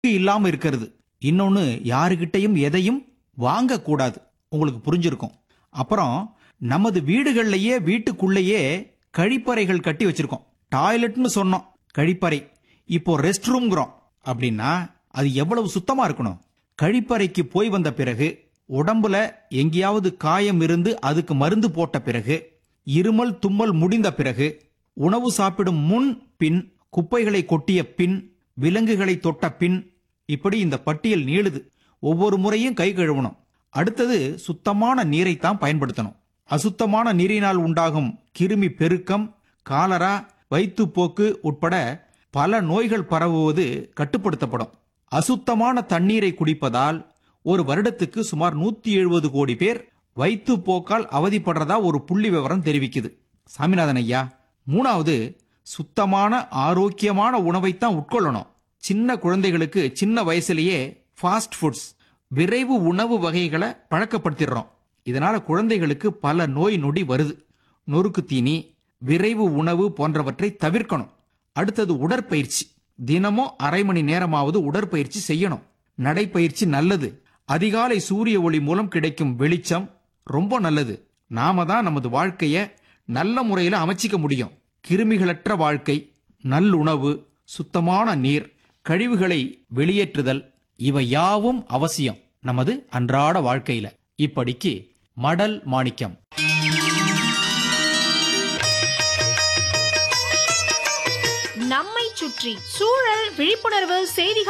இல்லாம இருக்கிறது இன்னொன்னு யாருகிட்டயும் எதையும் வாங்கக்கூடாது உங்களுக்கு புரிஞ்சிருக்கும் அப்புறம் நமது வீடுகள்லயே வீட்டுக்குள்ளேயே கழிப்பறைகள் கட்டி வச்சிருக்கோம் டாய்லெட்னு சொன்னோம் கழிப்பறை இப்போ ரெஸ்ட் ரூம்ங்கிறோம் அப்படின்னா அது எவ்வளவு சுத்தமா இருக்கணும் கழிப்பறைக்கு போய் வந்த பிறகு உடம்புல எங்கேயாவது காயம் இருந்து அதுக்கு மருந்து போட்ட பிறகு இருமல் தும்மல் முடிந்த பிறகு உணவு சாப்பிடும் முன் பின் குப்பைகளை கொட்டிய பின் விலங்குகளை தொட்ட பின் இப்படி இந்த பட்டியல் நீளுது ஒவ்வொரு முறையும் கை கழுவணும் அடுத்தது சுத்தமான நீரைத்தான் பயன்படுத்தணும் அசுத்தமான நீரினால் உண்டாகும் கிருமி பெருக்கம் காலரா வயிற்றுப்போக்கு உட்பட பல நோய்கள் பரவுவது கட்டுப்படுத்தப்படும் அசுத்தமான தண்ணீரை குடிப்பதால் ஒரு வருடத்துக்கு சுமார் நூத்தி எழுபது கோடி பேர் வயிற்றுப்போக்கால் அவதிப்படுறதா ஒரு புள்ளி விவரம் தெரிவிக்குது சாமிநாதன் ஐயா மூணாவது சுத்தமான ஆரோக்கியமான உணவைத்தான் உட்கொள்ளணும் சின்ன குழந்தைகளுக்கு சின்ன வயசுலயே ஃபாஸ்ட் ஃபுட்ஸ் விரைவு உணவு வகைகளை பழக்கப்படுத்திடுறோம் இதனால குழந்தைகளுக்கு பல நோய் நொடி வருது நொறுக்கு தீனி விரைவு உணவு போன்றவற்றை தவிர்க்கணும் அடுத்தது உடற்பயிற்சி தினமும் அரை மணி நேரமாவது உடற்பயிற்சி செய்யணும் நடைப்பயிற்சி நல்லது அதிகாலை சூரிய ஒளி மூலம் கிடைக்கும் வெளிச்சம் ரொம்ப நல்லது நாம தான் நமது வாழ்க்கைய நல்ல முறையில அமைச்சிக்க முடியும் கிருமிகளற்ற வாழ்க்கை நல்லுணவு சுத்தமான நீர் கழிவுகளை வெளியேற்றுதல் இவை யாவும் அவசியம் நமது அன்றாட வாழ்க்கையில இப்படிக்கு மடல் மாணிக்கம் நம்மை சுற்றி சூழல் விழிப்புணர்வு செய்திகள்